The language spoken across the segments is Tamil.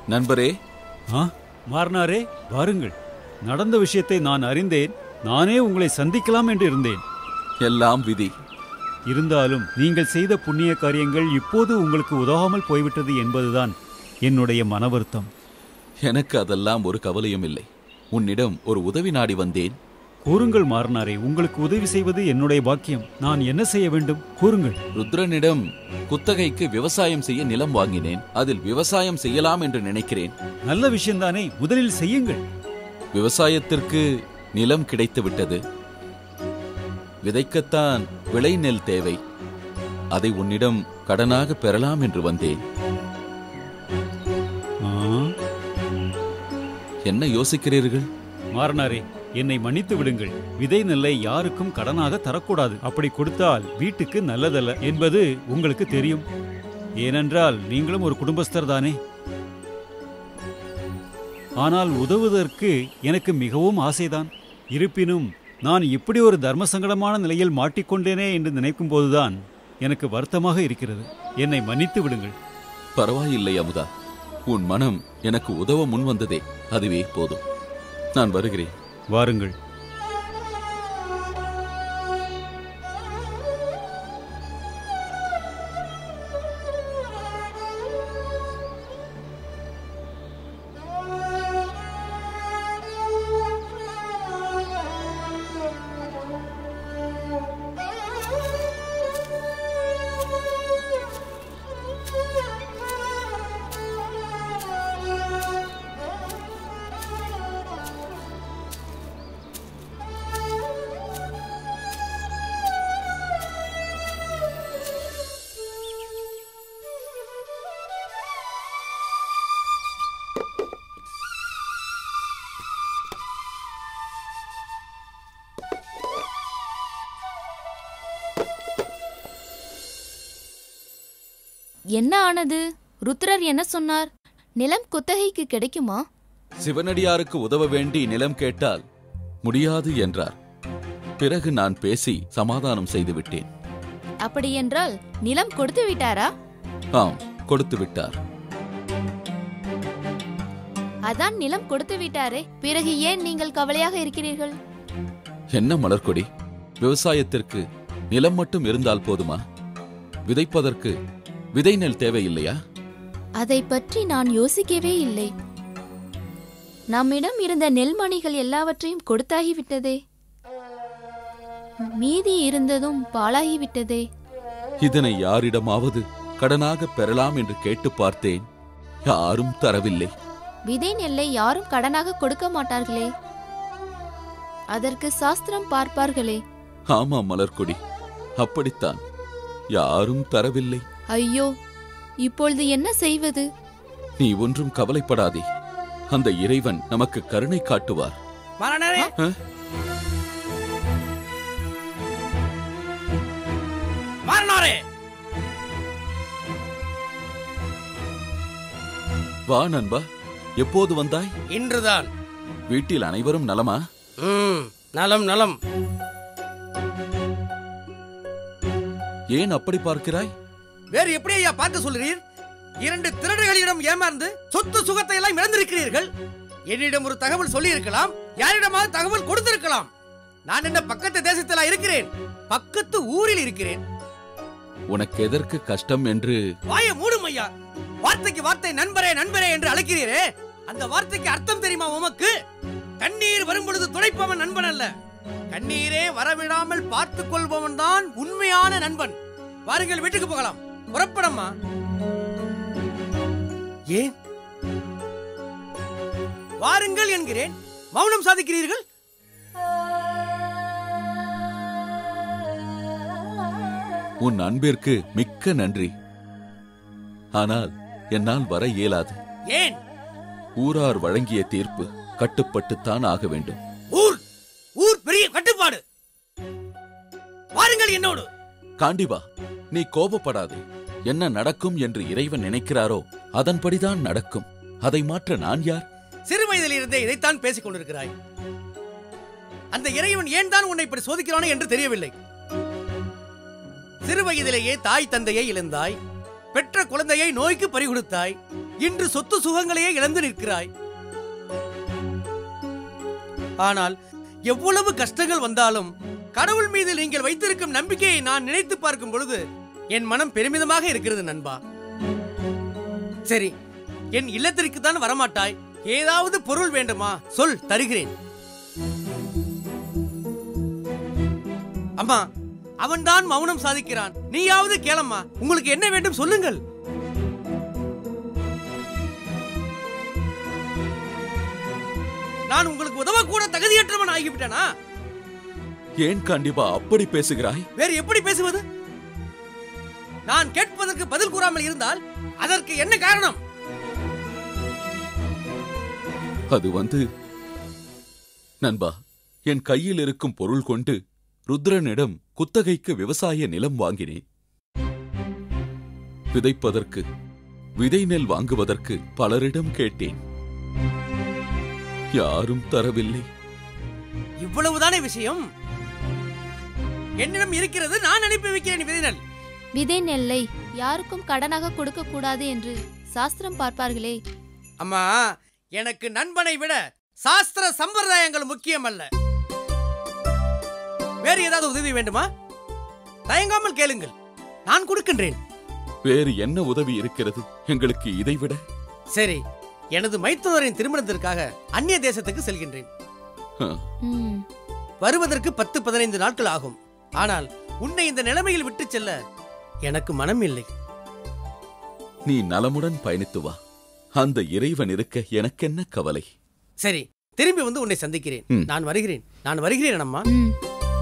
நண்பரே ஆ மாறனாரே வாருங்கள் நடந்த விஷயத்தை நான் அறிந்தேன் நானே உங்களை சந்திக்கலாம் என்று இருந்தேன் எல்லாம் விதி இருந்தாலும் நீங்கள் செய்த புண்ணிய காரியங்கள் இப்போது உங்களுக்கு உதவாமல் போய்விட்டது என்பதுதான் என்னுடைய மன வருத்தம் எனக்கு அதெல்லாம் ஒரு கவலையும் இல்லை உன்னிடம் ஒரு உதவி நாடி வந்தேன் கூறுங்கள் மாறனாரே உங்களுக்கு உதவி செய்வது என்னுடைய பாக்கியம் நான் என்ன செய்ய வேண்டும் கூறுங்கள் ருத்ரனிடம் குத்தகைக்கு விவசாயம் செய்ய நிலம் வாங்கினேன் அதில் விவசாயம் செய்யலாம் என்று நினைக்கிறேன் நல்ல விஷயம்தானே முதலில் செய்யுங்கள் விவசாயத்திற்கு நிலம் கிடைத்து விட்டது விதைக்கத்தான் விளைநெல் தேவை அதை உன்னிடம் கடனாக பெறலாம் என்று வந்தேன் ஆ, என்ன யோசிக்கிறீர்கள் மாறனாரே என்னை மன்னித்து விடுங்கள் விதை நெல்லை யாருக்கும் கடனாக தரக்கூடாது அப்படி கொடுத்தால் வீட்டுக்கு நல்லதல்ல என்பது உங்களுக்கு தெரியும் ஏனென்றால் நீங்களும் ஒரு குடும்பஸ்தர் தானே ஆனால் உதவுவதற்கு எனக்கு மிகவும் ஆசைதான் இருப்பினும் நான் இப்படி ஒரு தர்ம சங்கடமான நிலையில் மாட்டிக்கொண்டேனே என்று நினைக்கும் போதுதான் எனக்கு வருத்தமாக இருக்கிறது என்னை மன்னித்து விடுங்கள் பரவாயில்லை அமுதா உன் மனம் எனக்கு உதவ முன் வந்ததே அதுவே போதும் நான் வருகிறேன் வாருங்கள் என்ன ஆனது ருத்ரர் என்ன சொன்னார் நிலம் குத்தகைக்கு கிடைக்குமா சிவனடியாருக்கு உதவ வேண்டி நிலம் கேட்டால் முடியாது என்றார் பிறகு நான் பேசி சமாதானம் செய்து விட்டேன் அப்படியென்றால் நிலம் கொடுத்து விட்டாரா ஆம் கொடுத்து விட்டார் அதான் நிலம் கொடுத்து விட்டாரே பிறகு ஏன் நீங்கள் கவலையாக இருக்கிறீர்கள் என்ன மலர்கொடி விவசாயத்திற்கு நிலம் மட்டும் இருந்தால் போதுமா விதைப்பதற்கு விதை நெல் தேவையில்லையா அதை பற்றி நான் யோசிக்கவே இல்லை நம்மிடம் இருந்த நெல்மணிகள் எல்லாவற்றையும் கொடுத்தாகிவிட்டதே மீதி இருந்ததும் பாழாகிவிட்டதே இதனை யாரிடமாவது கடனாக பெறலாம் என்று கேட்டு பார்த்தேன் யாரும் தரவில்லை விதை நெல்லை யாரும் கடனாக கொடுக்க மாட்டார்களே அதற்கு சாஸ்திரம் பார்ப்பார்களே ஆமாம் மலர்கொடி அப்படித்தான் யாரும் தரவில்லை ஐயோ இப்பொழுது என்ன செய்வது நீ ஒன்றும் கவலைப்படாதே அந்த இறைவன் நமக்கு கருணை காட்டுவார் மரணரே ஆ? மரணாரே வா நண்பா எப்போது வந்தாய் இன்றுதான் வீட்டில் அனைவரும் நலமா ம் நலம் நலம் ஏன் அப்படி பார்க்கிறாய் வேறு எப்படி ஐயா பார்க்க சொல்கிறீர் இரண்டு திருடர்களிடம் ஏமாந்து சொத்து சுகத்தை எல்லாம் இழந்திருக்கிறீர்கள் என்னிடம் ஒரு தகவல் சொல்லி இருக்கலாம் யாரிடமாவது தகவல் கொடுத்திருக்கலாம் நான் என்ன பக்கத்து தேசத்தில் இருக்கிறேன் பக்கத்து ஊரில் இருக்கிறேன் உனக்கு எதற்கு கஷ்டம் என்று வாய மூடும் ஐயா வார்த்தைக்கு வார்த்தை நண்பரே நண்பரே என்று அழைக்கிறீரே அந்த வார்த்தைக்கு அர்த்தம் தெரியுமா உமக்கு கண்ணீர் வரும் பொழுது துடைப்பவன் நண்பன் அல்ல கண்ணீரே வரவிடாமல் பார்த்துக் கொள்பவன் தான் உண்மையான நண்பன் வாருங்கள் வீட்டுக்கு போகலாம் புறப்படம்மா ஏன் வாருங்கள் என்கிறேன் மௌனம் சாதிக்கிறீர்கள் உன் அன்பிற்கு மிக்க நன்றி ஆனால் என்னால் வர இயலாது ஏன் ஊரார் வழங்கிய தீர்ப்பு கட்டுப்பட்டுத்தான் ஆக வேண்டும் ஊர் ஊர் பெரிய கட்டுப்பாடு வாருங்கள் என்னோடு காண்டிவா நீ கோபப்படாதே என்ன நடக்கும் என்று இறைவன் நினைக்கிறாரோ அதன்படிதான் நடக்கும் அதை மாற்ற நான் யார் சிறு வயதில் இருந்தே இதைத்தான் பேசிக் கொண்டிருக்கிறாய் அந்த இறைவன் ஏன் தான் உன்னை இப்படி சோதிக்கிறானோ என்று தெரியவில்லை சிறு வயதிலேயே தாய் தந்தையை இழந்தாய் பெற்ற குழந்தையை நோய்க்கு பறிகொடுத்தாய் இன்று சொத்து சுகங்களையே இழந்து நிற்கிறாய் ஆனால் எவ்வளவு கஷ்டங்கள் வந்தாலும் கடவுள் மீது நீங்கள் வைத்திருக்கும் நம்பிக்கையை நான் நினைத்து பார்க்கும் பொழுது என் மனம் பெருமிதமாக இருக்கிறது நண்பா சரி என் இல்லத்திற்கு தான் வரமாட்டாய் ஏதாவது பொருள் வேண்டுமா சொல் தருகிறேன் அம்மா அவன்தான் மௌனம் சாதிக்கிறான் நீயாவது கேளம்மா உங்களுக்கு என்ன வேண்டும் சொல்லுங்கள் நான் உங்களுக்கு உதவ கூட தகுதியற்றவன் ஆகிவிட்டனா ஏன் கண்டிப்பா அப்படி பேசுகிறாய் வேறு எப்படி பேசுவது நான் கேட்பதற்கு பதில் கூறாமல் இருந்தால் அதற்கு என்ன காரணம் அது வந்து நண்பா என் கையில் இருக்கும் பொருள் கொண்டு ருத்ரனிடம் குத்தகைக்கு விவசாய நிலம் வாங்கினேன் விதைப்பதற்கு விதை நெல் வாங்குவதற்கு பலரிடம் கேட்டேன் யாரும் தரவில்லை இவ்வளவுதானே விஷயம் என்னிடம் இருக்கிறது நான் அனுப்பி வைக்கிறேன் விதைநல் விதை நெல்லை யாருக்கும் கடனாக கொடுக்க கூடாது என்று சாஸ்திரம் பார்ப்பார்களே அம்மா எனக்கு நண்பனை விட சாஸ்திர சம்பிரதாயங்கள் முக்கியம் அல்ல வேறு ஏதாவது உதவி வேண்டுமா தயங்காமல் கேளுங்கள் நான் கொடுக்கின்றேன் வேறு என்ன உதவி இருக்கிறது எங்களுக்கு இதைவிட சரி எனது மைத்துனரின் திருமணத்திற்காக அந்நிய தேசத்துக்கு செல்கின்றேன் ஆ, ம், வருவதற்கு பத்து பதினைந்து நாட்கள் ஆகும் ஆனால் உன்னை இந்த நிலைமையில் விட்டு செல்ல எனக்கு மனம் இல்லை நீ நலமுடன் பயணித்து வா அந்த இறைவன் இருக்க எனக்கென்ன கவலை சரி திரும்பி வந்து உன்னை சந்திக்கிறேன் ம். நான் வருகிறேன் நான் வருகிறேன் அம்மா ம்.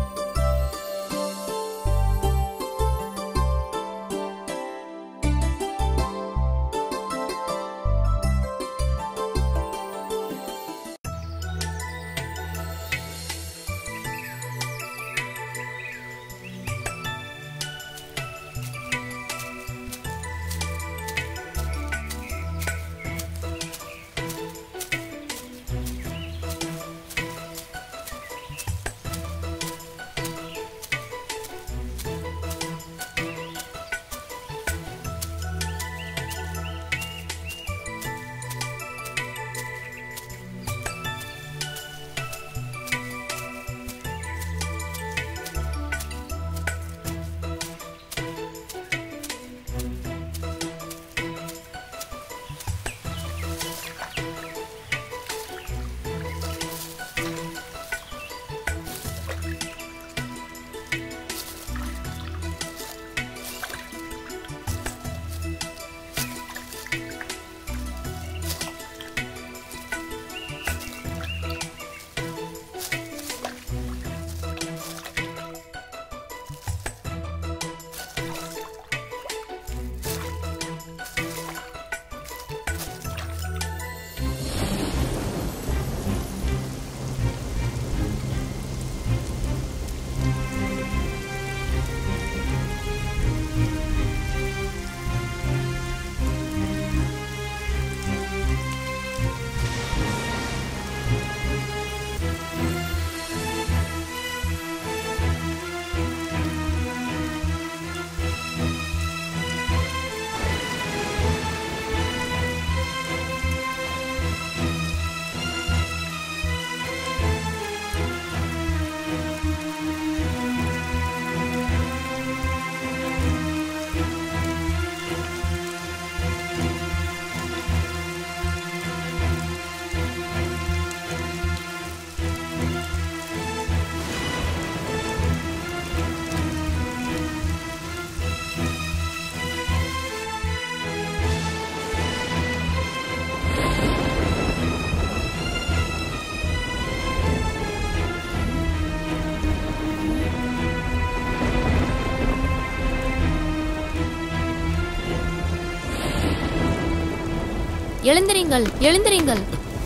எழுந்திரிங்கள் எழுந்திரிங்கள்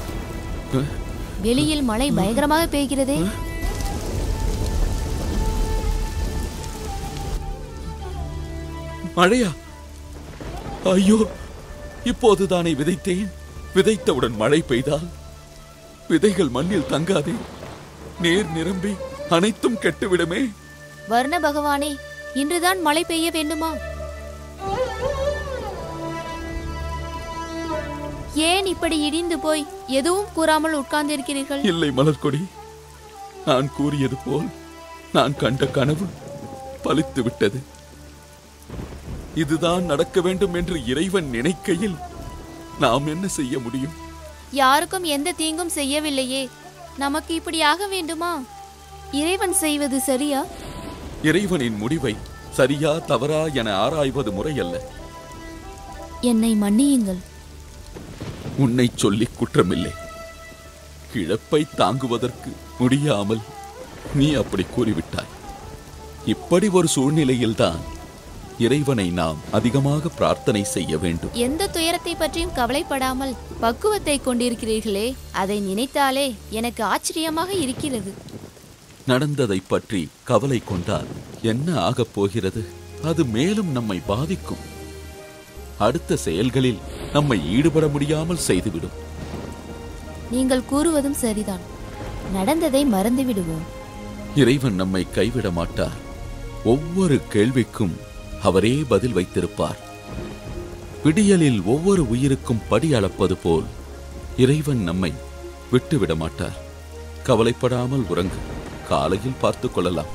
வெளியில் மழை பயங்கரமாக பெய்கிறதே மழையா ஐயோ இப்போதுதானே விதைத்தேன் விதைத்தவுடன் மழை பெய்தால் விதைகள் மண்ணில் தங்காதே நீர் நிரம்பி அனைத்தும் கெட்டுவிடுமே வர்ண பகவானே இன்றுதான் மழை பெய்ய வேண்டுமா ஏன் இப்படி இடிந்து போய் எதுவும் கூறாமல் உட்கார்ந்திருக்கிறீர்கள் இல்லை மலர்கொடி நான் கூறியது போல் நான் கண்ட கனவு பலித்து விட்டது இதுதான் நடக்க வேண்டும் என்று இறைவன் நினைக்கையில் நாம் என்ன செய்ய முடியும் யாருக்கும் எந்த தீங்கும் செய்யவில்லையே நமக்கு இப்படி ஆக வேண்டுமா இறைவன் செய்வது சரியா இறைவனின் முடிவை சரியா தவறா என ஆராய்வது முறையல்ல என்னை மன்னியுங்கள் உன்னை சொல்லி குற்றமில்லை இழப்பை தாங்குவதற்கு முடியாமல் நீ அப்படி கூறிவிட்டாய் இப்படி ஒரு சூழ்நிலையில்தான் இறைவனை நாம் அதிகமாக பிரார்த்தனை செய்ய வேண்டும் எந்த துயரத்தை பற்றியும் கவலைப்படாமல் பக்குவத்தை கொண்டிருக்கிறீர்களே அதை நினைத்தாலே எனக்கு ஆச்சரியமாக இருக்கிறது நடந்ததை பற்றி கவலை கொண்டால் என்ன ஆகப் போகிறது அது மேலும் நம்மை பாதிக்கும் அடுத்த செயல்களில் நம்மை ஈடுபட முடியாமல் செய்துவிடும் நீங்கள் கூறுவதும் சரிதான் நடந்ததை மறந்து விடுவோம் இறைவன் நம்மை கைவிட மாட்டார் ஒவ்வொரு கேள்விக்கும் அவரே பதில் வைத்திருப்பார் விடியலில் ஒவ்வொரு உயிருக்கும் படி அளப்பது போல் இறைவன் நம்மை விட்டுவிட மாட்டார் கவலைப்படாமல் உறங்கு காலையில் பார்த்துக் கொள்ளலாம்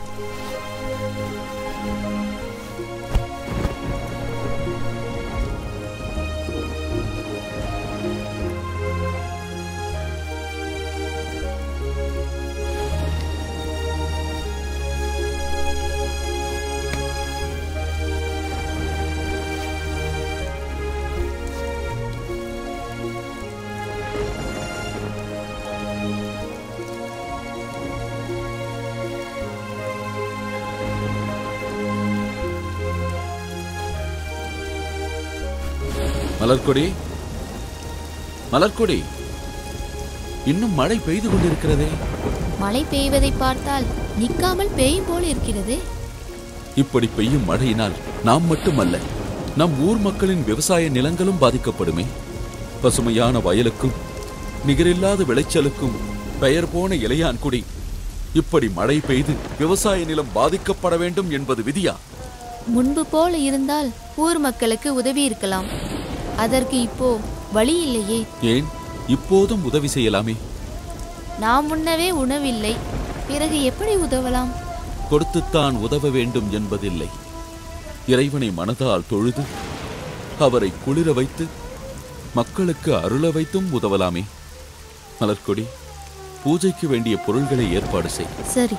மலர்கொடி மலர்கொடி இன்னும் மழை பெய்து கொண்டிருக்கிறதே மழை பெய்வதை பார்த்தால் நிற்காமல் பெய்யும் போல் இருக்கிறது இப்படி பெய்யும் மழையினால் நாம் மட்டுமல்ல நம் ஊர் மக்களின் விவசாய நிலங்களும் பாதிக்கப்படுமே பசுமையான வயலுக்கும் நிகரில்லாத விளைச்சலுக்கும் பெயர் போன இளையான்குடி இப்படி மழை பெய்து விவசாய நிலம் பாதிக்கப்பட வேண்டும் என்பது விதியா முன்பு போல இருந்தால் ஊர் மக்களுக்கு உதவி இருக்கலாம் அதற்கு இப்போ வழி இல்லையே ஏன் இப்போதும் உதவி செய்யலாமே நாம் முன்னவே உணவில்லை பிறகு எப்படி உதவலாம் கொடுத்துத்தான் உதவ வேண்டும் என்பதில்லை இறைவனை மனதால் தொழுது அவரை குளிர வைத்து மக்களுக்கு அருள வைத்தும் உதவலாமே மலர்கொடி பூஜைக்கு வேண்டிய பொருள்களை ஏற்பாடு செய் சரி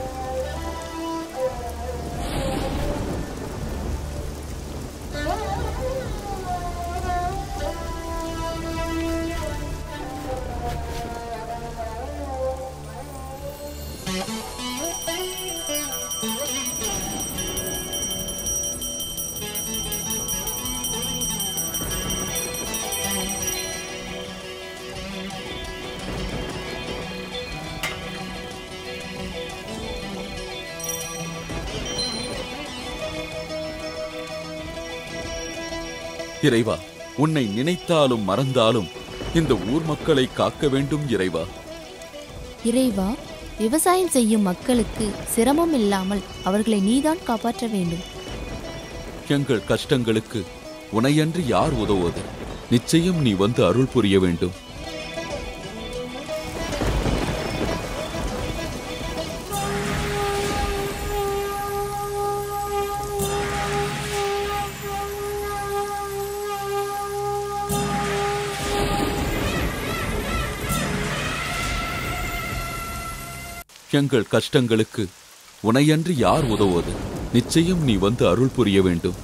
இறைவா உன்னை நினைத்தாலும் மறந்தாலும் இந்த ஊர் மக்களை காக்க வேண்டும் இறைவா இறைவா விவசாயம் செய்யும் மக்களுக்கு சிரமம் இல்லாமல் அவர்களை நீதான் காப்பாற்ற வேண்டும் எங்கள் கஷ்டங்களுக்கு உனையன்றி யார் உதவுவது நிச்சயம் நீ வந்து அருள் புரிய வேண்டும் எங்கள் கஷ்டங்களுக்கு உனையன்றி யார் உதவுவது நிச்சயம் நீ வந்து அருள் புரிய வேண்டும்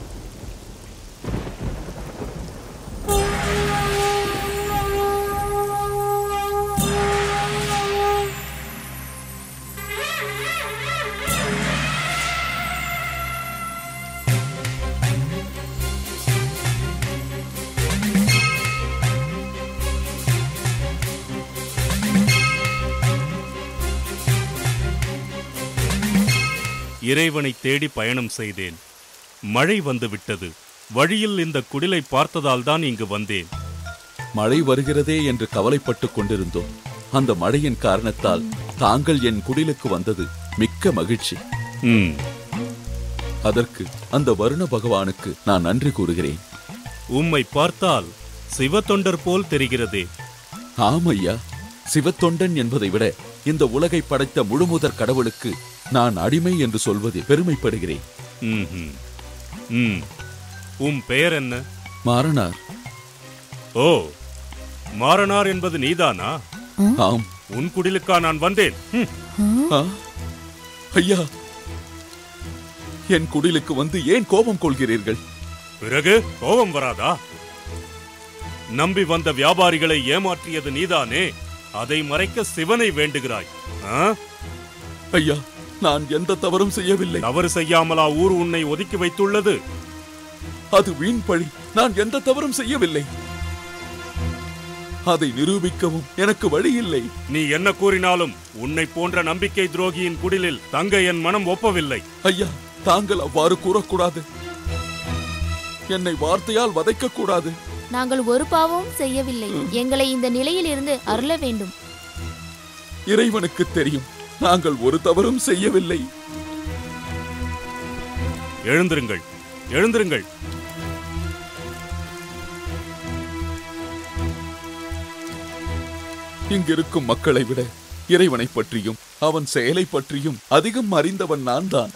இறைவனை தேடி பயணம் செய்தேன் மழை வந்து விட்டது வழியில் இந்த குடிலை பார்த்ததால் தான் இங்கு வந்தேன் மழை வருகிறதே என்று கவலைப்பட்டுக் கொண்டிருந்தோம் அந்த மழையின் காரணத்தால் தாங்கள் என் குடிலுக்கு வந்தது மிக்க மகிழ்ச்சி ம் அதற்கு அந்த வருண பகவானுக்கு நான் நன்றி கூறுகிறேன் உம்மை பார்த்தால் சிவத்தொண்டர் போல் தெரிகிறதே ஆம் ஐயா சிவத்தொண்டன் என்பதை விட இந்த உலகை படைத்த முழுமுதற் கடவுளுக்கு நான் அடிமை என்று சொல்வதில் பெருமைப்படுகிறேன் ம்ஹும். ம் உம் பெயர் என்ன மாறனார் ஓ மாறனார் என்பது நீதானா ஆம் உன் குடிலுக்கா நான் வந்தேன் ஹம். ஆ? ஐயா என் குடிலுக்கு வந்து ஏன் கோபம் கொள்கிறீர்கள் பிறகு கோபம் வராதா நம்பி வந்த வியாபாரிகளை ஏமாற்றியது நீதானே அதை மறைக்க சிவனை வேண்டுகிறாய் ஆ? ஐயா நான் எந்த தவறும் செய்யவில்லை தவறு செய்யாமலா ஊர் உன்னை ஒதுக்கி வைத்துள்ளது அது வீண் பழி நான் எந்த தவறும் செய்யவில்லை அதை நிரூபிக்கவும் எனக்கு வழி இல்லை நீ என்ன கூறினாலும் உன்னை போன்ற நம்பிக்கை துரோகியின் குடிலில் தங்க என் மனம் ஒப்பவில்லை ஐயா தாங்கள் அவ்வாறு கூறக்கூடாது என்னை வார்த்தையால் வதைக்க கூடாது நாங்கள் ஒரு பாவமும் செய்யவில்லை எங்களை இந்த நிலையில் இருந்து அருள வேண்டும் இறைவனுக்கு தெரியும் நாங்கள் ஒரு தவறும் செய்யவில்லை எழுந்திருங்கள் எழுந்திருங்கள் இங்கிருக்கும் மக்களை விட இறைவனை பற்றியும் அவன் செயலை பற்றியும் அதிகம் அறிந்தவன் நான் தான்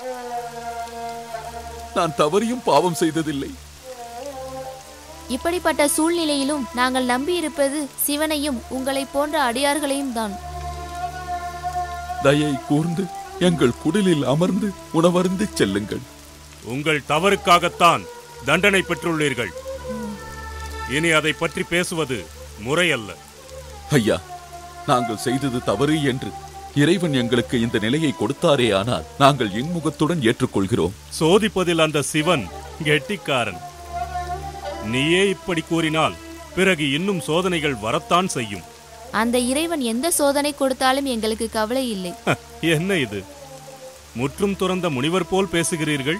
நான் தவறியும் பாவம் செய்ததில்லை இப்படிப்பட்ட சூழ்நிலையிலும் நாங்கள் நம்பியிருப்பது சிவனையும் உங்களைப் போன்ற அடியார்களையும் தான் தயை கூர்ந்து எங்கள் குடிலில் அமர்ந்து உணவருந்து செல்லுங்கள் உங்கள் தவறுக்காகத்தான் தண்டனை பெற்றுள்ளீர்கள் இனி அதை பற்றி பேசுவது முறையல்ல ஐயா நாங்கள் செய்தது தவறு என்று இறைவன் எங்களுக்கு இந்த நிலையை கொடுத்தாரே ஆனால் நாங்கள் இன்முகத்துடன் ஏற்றுக்கொள்கிறோம் சோதிப்பதில் அந்த சிவன் கெட்டிக்காரன் நீயே இப்படி கூறினால் பிறகு இன்னும் சோதனைகள் வரத்தான் செய்யும் அந்த இறைவன் எந்த சோதனை கொடுத்தாலும் எங்களுக்கு கவலை இல்லை ஹ, என்ன இது முற்றும் துறந்த முனிவர் போல் பேசுகிறீர்கள்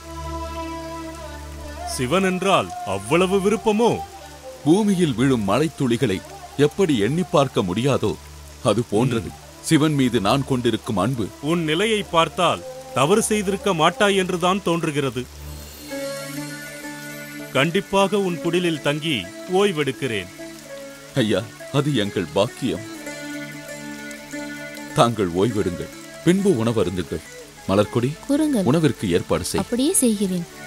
சிவன் என்றால் அவ்வளவு விருப்பமோ பூமியில் விழும் மழைத்துளிகளை எப்படி எண்ணி பார்க்க முடியாதோ அது போன்றது சிவன் மீது நான் கொண்டிருக்கும் அன்பு உன் நிலையை பார்த்தால் தவறு செய்திருக்க மாட்டாய் என்றுதான் தோன்றுகிறது கண்டிப்பாக உன் குடிலில் தங்கி ஓய்வெடுக்கிறேன் ஐயா அது எங்கள் பாக்கியம் தாங்கள் ஓய்வெடுங்கள் பின்பு உணவருந்துங்கள் மலர்கொடி கூறுங்கள் உணவிற்கு ஏற்பாடு செய் அப்படியே செய்கிறேன்